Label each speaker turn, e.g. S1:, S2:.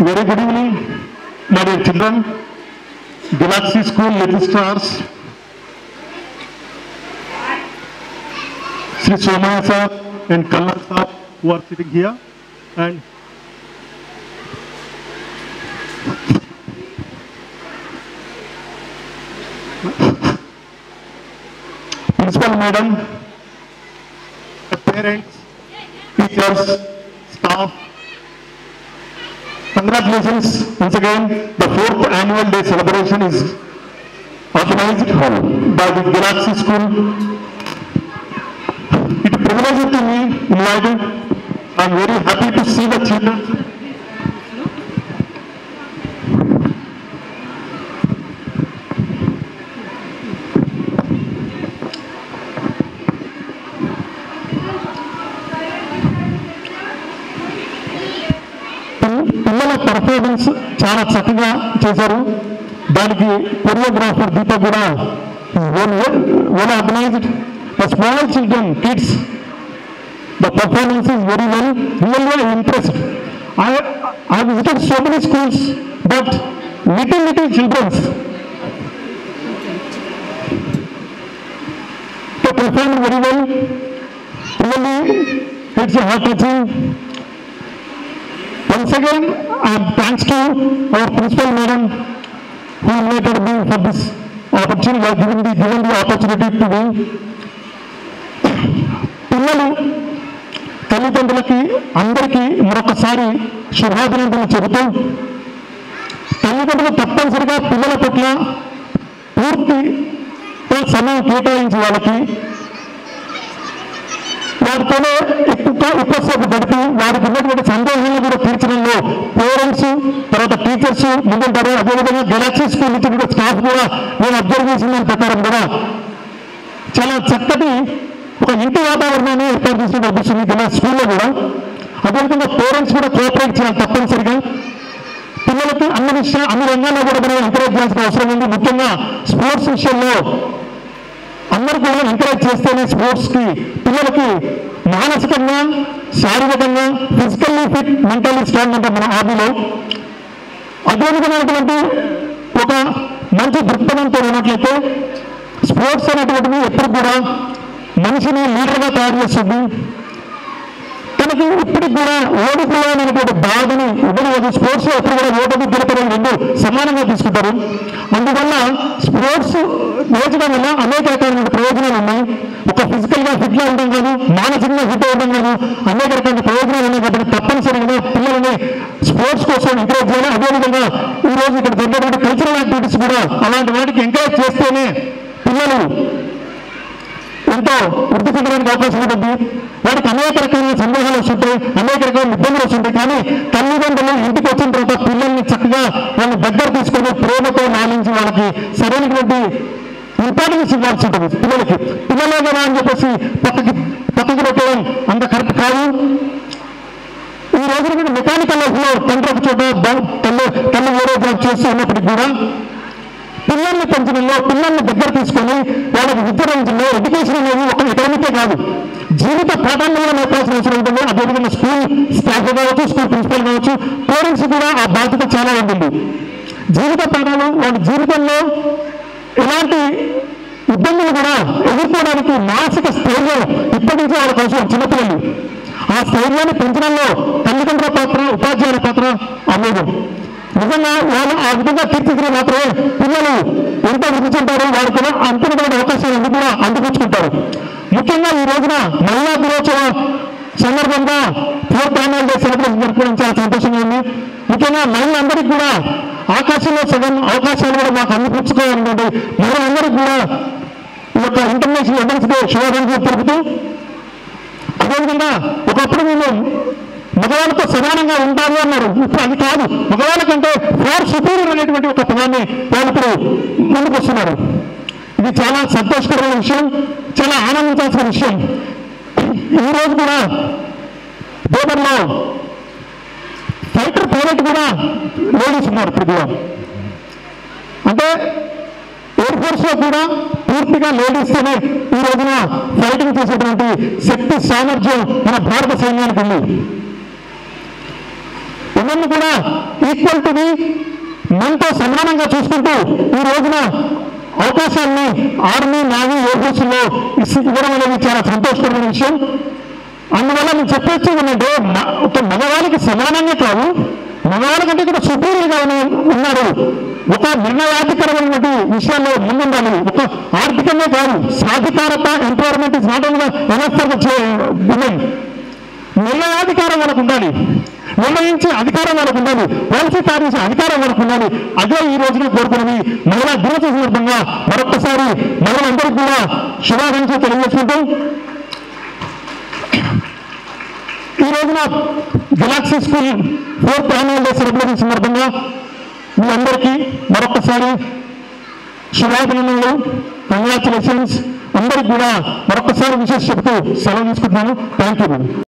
S1: Very good evening, my dear children. Galaxy School Little Stars. Sri Somaya sir and Kallan sir who are sitting here and Principal Madam, the parents, teachers, staff, Congratulations once again. The fourth annual day celebration is organized by the Galaxy School. It privilege to me invited. I am very happy to see the children. పిల్లల performance చాలా చక్కగా చేశారు దానికి choreographer Deepa కూడా well organised the small children kids the performance is very well real interest I I visited so many schools but little little childrens performed very well. Really, it's a heart touching Once again, um, thanks to our principal madam who invited me for this opportunity, or given the, given the opportunity to me. పిల్లలు తల్లిదండ్రులకి అందరికీ మరొకసారి శుభాభినందనలు చెబుతూ తల్లిదండ్రులు తప్పనిసరిగా పిల్లల పట్ల పూర్తి సమయం కేటాయించి వాళ్ళకి వారితోనే ఎక్కువ ఎక్కువసేపు గడిపి వారికి ఉన్నటువంటి సందేహాలను కూడా తీర్చడంలో పేరెంట్స్ తర్వాత టీచర్స్ ముందుంటారు అదేవిధంగా గెలాక్సీ స్కూల్ నుంచి కూడా స్టాఫ్ కూడా నేను అబ్జర్వ్ చేసిన దాని ప్రకారం కూడా చాలా చక్కటి ఒక ఇంటి వాతావరణాన్ని ఏర్పాటు చేసిన అనిపిస్తుంది గెలా స్కూల్లో కూడా అదేవిధంగా పేరెంట్స్ కూడా కోఆపరేట్ చేయాలి తప్పనిసరిగా పిల్లలకి అన్ని విషయాలు అన్ని రంగాల్లో కూడా మనం ఎంకరేజ్ చేయాల్సిన అవసరం ఉంది ముఖ్యంగా స్పోర్ట్స్ విషయంలో అందరూ కూడా ఎంకరేజ్ చేస్తేనే స్పోర్ట్స్కి పిల్లలకి మానసికంగా శారీరకంగా ఫిజికల్లీ ఫిట్ మెంటల్లీ స్ట్రాంగ్ అంటే మన హాబీలో అదేవిధమైనటువంటి ఒక మంచి దృక్పథంతో ఉన్నట్లయితే స్పోర్ట్స్ అనేటువంటిది ఎప్పుడు కూడా మనిషిని లీడర్గా తయారు చేస్తుంది తనకి ఇప్పటికి కూడా ఓడిపోయాలనేటువంటి బాధని ఇవ్వలేదు స్పోర్ట్స్ లో ఎప్పుడు కూడా ఓటమి గెలుపడం రెండు సమానంగా తీసుకుంటారు అందువల్ల స్పోర్ట్స్ నేర్చడం వల్ల అనేక రకాలైన ప్రయోజనాలు ఉన్నాయి ఒక ఫిజికల్ గా ఫిట్ గా ఉండడం కాదు మానసికంగా ఫిట్ అవ్వడం కాదు అనేక రకాల ప్రయోజనాలు ఉన్నాయి కాబట్టి తప్పనిసరిగా పిల్లల్ని స్పోర్ట్స్ కోసం ఎంకరేజ్ చేయాలి అదేవిధంగా ఈ రోజు ఇక్కడ జరిగేటువంటి కల్చరల్ యాక్టివిటీస్ కూడా అలాంటి వాటికి ఎంకరేజ్ చేస్తేనే పిల్లలు ఎంతో వృద్ధి చెందడానికి అవకాశం ఉంటుంది వారికి అనేక రకాల సందేహాలు వస్తుంటాయి అనేక రకాల ఇబ్బందులు వస్తుంటాయి కానీ తల్లిదండ్రులు ఇంటికి వచ్చిన తర్వాత పిల్లల్ని చక్కగా వాళ్ళని దగ్గర తీసుకొని ప్రేమతో లాలించి వాళ్ళకి సరైనటువంటి ఇంపార్టెన్స్ ఇవ్వాల్సి ఉంటుంది పిల్లలకి పిల్లలే కదా అని చెప్పేసి పక్కకి పక్కకి పెట్టడం అంత కరెక్ట్ కాదు ఈ రోజున కూడా మెకానికల్ లైఫ్లో తండ్రి ఒక చోట బా- తల్లి తల్లి వేరే జాబ్ చేస్తూ ఉన్నప్పటికీ కూడా పిల్లల్ని పెంచడంలో పిల్లల్ని దగ్గర తీసుకొని వాళ్ళకి విద్య రంగంలో ఎడ్యుకేషన్ అనేది ఒక ఎకడమికే కాదు జీవిత పాఠాలను కూడా నేర్పాల్సిన అవసరం ఉంటుంది అదేవిధంగా స్కూల్ స్టాఫ్ కావచ్చు స్కూల్ ప్రిన్సిపల్ కావచ్చు పేరెంట్స్ కూడా ఆ బాధ్యత చాలా ఉంటుంది జీవిత పాఠాలు వాళ్ళ జీవితంలో ఎలాంటి ఇబ్బందులు కూడా ఎదుర్కోవడానికి మానసిక స్థైర్యం ఇప్పటి నుంచి వాళ్ళకి అవసరం చిన్నపిల్లలు ఆ స్థైర్యాన్ని పెంచడంలో తల్లిదండ్రుల పాత్ర ఉపాధ్యాయుల పాత్ర అమోఘం నిజంగా వాళ్ళు ఆ విధంగా తీర్చిదిద్దిన మాత్రమే పిల్లలు ఎంత వృద్ధి చెందారు వారికి కూడా అనుకున్నటువంటి అవకాశాలు అన్ని కూడా అందిపుచ్చుకుంటారు ముఖ్యంగా ఈ రోజున మహిళా దినోత్సవ సందర్భంగా ఫోర్త్ యాన్యువల్ డే సెలబ్రేషన్ జరుపుకోవడం చాలా సంతోషంగా ఉంది ముఖ్యంగా మహిళలందరికీ కూడా ఆకాశంలో సగం అవకాశాలు కూడా మాకు అందిపుచ్చుకోవాలనుకుంటే మహిళలందరికీ కూడా ఈ యొక్క ఇంటర్నేషనల్ ఉమెన్స్ డే శుభాకాంక్షలు తెలుపుతూ అదేవిధంగా ఒకప్పుడు మేము మగవాళ్ళతో సమానంగా ఉంటారు అన్నారు ఇప్పుడు అది కాదు మగవాళ్ళ కంటే ఫార్ సుపీరియర్ అనేటువంటి ఒక పదాన్ని వాళ్ళు ఇప్పుడు ముందుకు వస్తున్నారు ఇది చాలా సంతోషకరమైన విషయం చాలా ఆనందించాల్సిన విషయం ఈ రోజు కూడా బోర్డర్లో ఫైటర్ పైలట్ కూడా లేడీస్ ఉన్నారు ఇప్పుడు కూడా అంటే ఎయిర్ ఫోర్స్ లో కూడా పూర్తిగా లేడీస్తోనే ఈ రోజున ఫైటింగ్ చేసేటువంటి శక్తి సామర్థ్యం మన భారత సైన్యానికి ఉంది మనల్ని కూడా ఈక్వల్ టు ది మనతో సమానంగా చూసుకుంటూ ఈ రోజున అవకాశాన్ని ఆర్మీ నావీ ఎయిర్ఫోర్స్లో ఇవ్వడం అనేది చాలా సంతోషకరమైన విషయం అందువల్ల నేను చెప్పొచ్చు ఏంటంటే మ- ఒక మగవాళ్ళకి సమానంగా కాదు మగవాళ్ళ కంటే కూడా సుపీరియర్గా ఉన్నారు ఒక నిర్ణయాధికరమైనటువంటి విషయాల్లో ముందుండాలి ఒక ఆర్థికంగా కాదు సాధికారత empowerment is not only enough for women నిర్ణయాధికారం మనకు ఉండాలి నిర్ణయించే అధికారం మనకు ఉండాలి పాలసీ తయారు చేసే అధికారం మనకు ఉండాలి అదే ఈ రోజున కోరుకున్నది మహిళా దినోత్సవ సందర్భంగా మరొకసారి మహిళలందరికీ కూడా శుభాకాంక్షలు తెలియజేసుకుంటూ ఈ రోజున Galaxy school fourth annual day celebration సందర్భంగా మీ అందరికీ మరొకసారి శుభాభినందనలు కంగ్రాచులేషన్స్ అందరికి కూడా మరొకసారి విశేష చెబుతూ సెలవు తీసుకుంటున్నాను థ్యాంక్ యూ